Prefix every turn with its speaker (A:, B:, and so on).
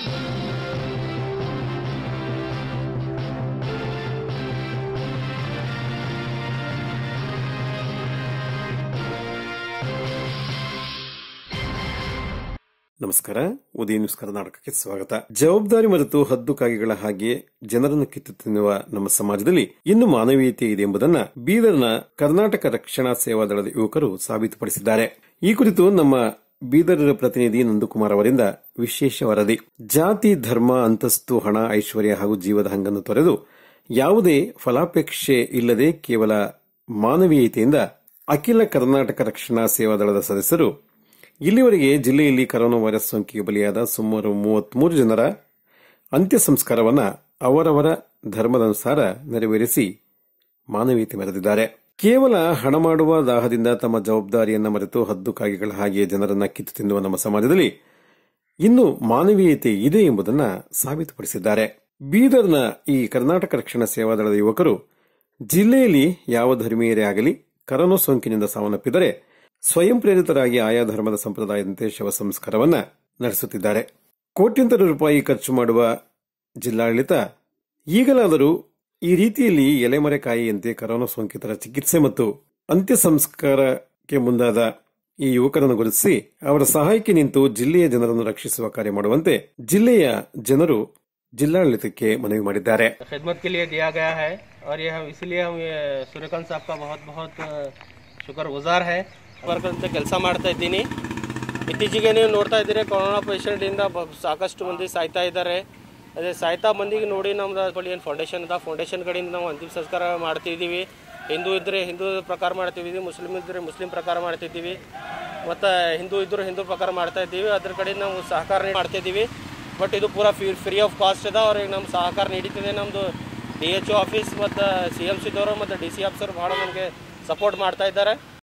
A: ನಮಸ್ಕಾರ ಉದಯ ನ್ಯೂಸ್ ಕರ್ನಾಟಕಕ್ಕೆ ಸ್ವಾಗತ ಜವಾಬ್ದಾರಿ ಮರೆತು ಹದ್ದು ಕಾಗೆಗಳ ಹಾಗೆ ಜನರನ್ನು ಕಿತ್ತು ತಿನ್ನುವ ನಮ್ಮ ಸಮಾಜದಲ್ಲಿ ಇನ್ನು ಮಾನವೀಯತೆ ಇದೆ ಎಂಬುದನ್ನ ಬೀದರ್ನ ಕರ್ನಾಟಕ ರಕ್ಷಣಾ ಸೇವಾ ದಳದ ಯುವಕರು ಸಾಬೀತುಪಡಿಸಿದ್ದಾರೆ ಈ ಕುರಿತು ನಮ್ಮ ಬೀದರ್ ಪ್ರತಿನಿಧಿ ನಂದಕುಮಾರ್ ಅವರಿಂದ ವಿಶೇಷ ವರದಿ ಜಾತಿ ಧರ್ಮ ಅಂತಸ್ತು ಹಣ ಐಶ್ವರ್ಯ ಹಾಗೂ ಜೀವದ ಹಂಗನ್ನು ತೊರೆದು ಯಾವುದೇ ಫಲಾಪೇಕ್ಷೆ ಇಲ್ಲದೆ ಕೇವಲ ಮಾನವೀಯತೆಯಿಂದ ಅಖಿಲ ಕರ್ನಾಟಕ ರಕ್ಷಣಾ ಸೇವಾ ದಳದ ಸದಸ್ಯರು ಇಲ್ಲಿವರೆಗೆ ಜಿಲ್ಲೆಯಲ್ಲಿ ಕರೋನಾ ವೈರಸ್ ಸೋಂಕಿಗೆ ಬಲಿಯಾದ ಸುಮಾರು ಮೂವತ್ಮೂರು ಜನರ ಅಂತ್ಯ ಸಂಸ್ಕಾರವನ್ನ ಅವರವರ ಧರ್ಮದನುಸಾರ ನೆರವೇರಿಸಿ ಮಾನವೀಯತೆ ಮೆರೆದಿದ್ದಾರೆ ಕೇವಲ ಹಣ ಮಾಡುವ ದಾಹದಿಂದ ತಮ್ಮ ಜವಾಬ್ದಾರಿಯನ್ನ ಮರೆತು ಹದ್ದು ಕಾಗೆಗಳ ಹಾಗೆ ಜನರನ್ನ ಕಿತ್ತು ತಿನ್ನುವ ನಮ್ಮ ಸಮಾಜದಲ್ಲಿ ಇನ್ನು ಮಾನವೀಯತೆ ಇದೆ ಎಂಬುದನ್ನ ಸಾಬೀತುಪಡಿಸಿದ್ದಾರೆ ಬೀದರ್ನ ಈ ಕರ್ನಾಟಕ ರಕ್ಷಣಾ ಸೇವಾ ದಳದ ಯುವಕರು ಜಿಲ್ಲೆಯಲ್ಲಿ ಯಾವ ಧರ್ಮೀಯರೇ ಆಗಲಿ ಕರೋನಾ ಸೋಂಕಿನಿಂದ ಸಾವನ್ನಪ್ಪಿದರೆ ಸ್ವಯಂ ಪ್ರೇರಿತರಾಗಿ ಆಯಾ ಧರ್ಮದ ಸಂಪ್ರದಾಯದಂತೆ ಶವ ಸಂಸ್ಕಾರವನ್ನ ನಡೆಸುತ್ತಿದ್ದಾರೆ ಕೋಟ್ಯಂತರ ರೂಪಾಯಿ ಖರ್ಚು ಮಾಡುವ ಜಿಲ್ಲಾಡಳಿತ ಈಗಲಾದರೂ ಈ ರೀತಿಯಲ್ಲಿ ಎಲೆಮರೆಕಾಯಿಯಂತೆ ಕರೋನಾ ಸೋಂಕಿತರ ಚಿಕಿತ್ಸೆ ಮತ್ತು ಅಂತ್ಯ ಸಂಸ್ಕಾರಕ್ಕೆ ಮುಂದಾದ ಈ ಯುವಕರನ್ನು ಗುರುತಿಸಿ ಅವರ ಸಹಾಯಕ್ಕೆ ನಿಂತು ಜಿಲ್ಲೆಯ ಜನರನ್ನು ರಕ್ಷಿಸುವ ಕಾರ್ಯ ಮಾಡುವಂತೆ ಜಿಲ್ಲೆಯ ಜನರು ಜಿಲ್ಲಾಡಳಿತಕ್ಕೆ ಮನವಿ ಮಾಡಿದ್ದಾರೆ
B: खिदमत के लिए दिया गया है और ये हम इसलिए हम ये सूर्यकांत साहब का बहुत बहुत ಶುಕ್ರಗುಜಾರ್ है ವರ್ಕಂತ ಕೆಲಸ ಮಾಡ್ತಾ ಇದ್ದೀನಿ ಇತ್ತೀಚೆಗೆ ನೀವು ನೋಡ್ತಾ ಇದ್ದೀರಿ ಕೊರೋನಾ ಪೇಷಂಟಿಂದ ಸಾಕಷ್ಟು ಮಂದಿ ಸಾಯ್ತಾ ಇದ್ದಾರೆ ಅದೇ ಸಾಯ್ತಾ ಮಂದಿಗೆ ನೋಡಿ ನಮ್ದು ಬಳಿ ಏನು ಫೌಂಡೇಶನ್ ಅದ ಫೌಂಡೇಶನ್ ಕಡೆಯಿಂದ ನಾವು ಅಂತಿಮ ಸಂಸ್ಕಾರ ಮಾಡ್ತಿದ್ದೀವಿ ಹಿಂದೂ ಇದ್ದರೆ ಹಿಂದೂ ಪ್ರಕಾರ ಮಾಡ್ತಿದ್ದೀವಿ ಮುಸ್ಲಿಮ್ ಇದ್ದರೆ ಮುಸ್ಲಿಂ ಪ್ರಕಾರ ಮಾಡ್ತಿದ್ದೀವಿ ಮತ್ತು ಹಿಂದೂ ಇದ್ದರೂ ಹಿಂದೂ ಪ್ರಕಾರ ಮಾಡ್ತಾ ಇದ್ದೀವಿ ಅದ್ರ ಕಡೆ ನಾವು ಸಹಕಾರ ಮಾಡ್ತಿದ್ದೀವಿ ಬಟ್ ಇದು ಪೂರಾ ಫ್ರೀ ಫ್ರೀ ಆಫ್ ಕಾಸ್ಟ್ ಅದ ಅವ್ರಿಗೆ ನಮ್ಮ ಸಹಕಾರ ನೀಡುತ್ತಿದೆ ನಮ್ಮದು ಡಿ ಎಚ್ ಒ ಆಫೀಸ್ ಮತ್ತು ಸಿ ಎಮ್ ಸಿದವರು ಮತ್ತು ಡಿ ಸಿ ಆಫೀಸರ್ ಭಾಳ ನಮಗೆ ಸಪೋರ್ಟ್ ಮಾಡ್ತಾ ಇದ್ದಾರೆ